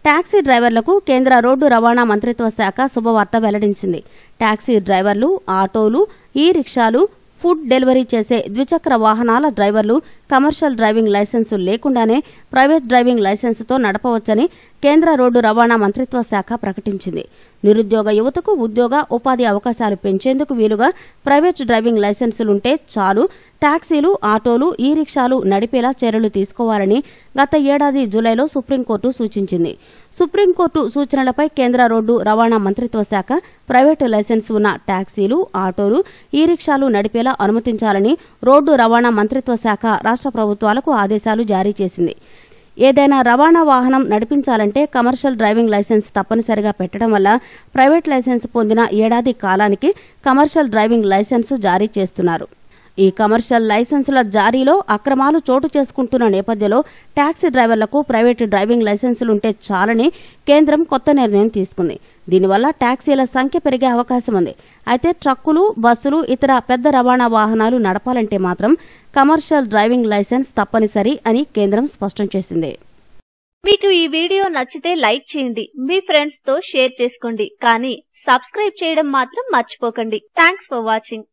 taxi డ్రైవర్లకు కేంద్ర road రవాణా మంత్రిత్వ శాఖ శుభవార్త వెల్లడించింది టాక్సీ డ్రైవర్లు ఆటోలు ఈ రిక్షాలు ఫుడ్ డెలివరీ చేసే ద్విచక్ర వాహనాల డ్రైవర్లు కమర్షియల్ డ్రైవింగ్ లైసెన్సు లేకుండానే ప్రైవేట్ డ్రైవింగ్ లైసెన్సుతో నడపవచ్చని కేంద్ర రోడ్డు రవాణా మంత్రిత్వ శాఖ ప్రకటించింది నిరుద్యోగ యువతకు ఉద్యోగ ఉపాధి అవకాశాలు పెంచేందుకు వీలుగా ప్రైవేట్ డ్రైవింగ్ లైసెన్సులుంటే చాలు టాక్సీలు ఆటోలు ఈ రిక్షాలు నడిపేలా చర్యలు తీసుకోవాలని గత ఏడాది జూలైలో సుప్రీంకోర్టు సూచించింది సుప్రీంకోర్టు సూచనలపై కేంద్ర రోడ్డు రవాణా మంత్రిత్వ శాఖ ప్రైవేటు లైసెన్స్ ఉన్న టాక్సీలు ఆటోలు ఈ రిక్షాలు నడిపేలా అనుమతించాలని రోడ్డు రవాణా మంత్రిత్వ శాఖ రాష్ట్ర ప్రభుత్వాలకు ఆదేశాలు జారీ చేసింది ఏదైనా రవాణా వాహనం నడిపించాలంటే కమర్షియల్ డ్రైవింగ్ లైసెన్స్ తప్పనిసరిగా పెట్టడం వల్ల ప్రైవేట్ లైసెన్స్ పొందిన ఏడాది కాలానికి కమర్షియల్ డ్రైవింగ్ లైసెన్సు జారీ చేస్తున్నారు ఈ కమర్షియల్ లైసెన్సుల జారీలో అక్రమాలు చోటు చేసుకుంటున్న నేపథ్యంలో టాక్సీ డ్రైవర్లకు ప్రైవేటు డ్రైవింగ్ లైసెన్సులుంటే చాలని కేంద్రం కొత్త నిర్ణయం తీసుకుంది దీనివల్ల టాక్సీల సంఖ్య పెరిగే అవకాశం ఉంది అయితే ట్రక్కులు బస్సులు ఇతర పెద్ద రవాణా వాహనాలు నడపాలంటే మాత్రం కమర్షియల్ డ్రైవింగ్ లైసెన్స్ తప్పనిసరి అని కేంద్రం స్పష్టం చేసింది మీకు ఈ వీడియో నచ్చితే లైక్ చేయండి మీ ఫ్రెండ్స్ తో షేర్ చేసుకోండి కానీ సబ్స్క్రైబ్ చేయడం మాత్రం మర్చిపోకండి థ్యాంక్స్ ఫర్ వాచింగ్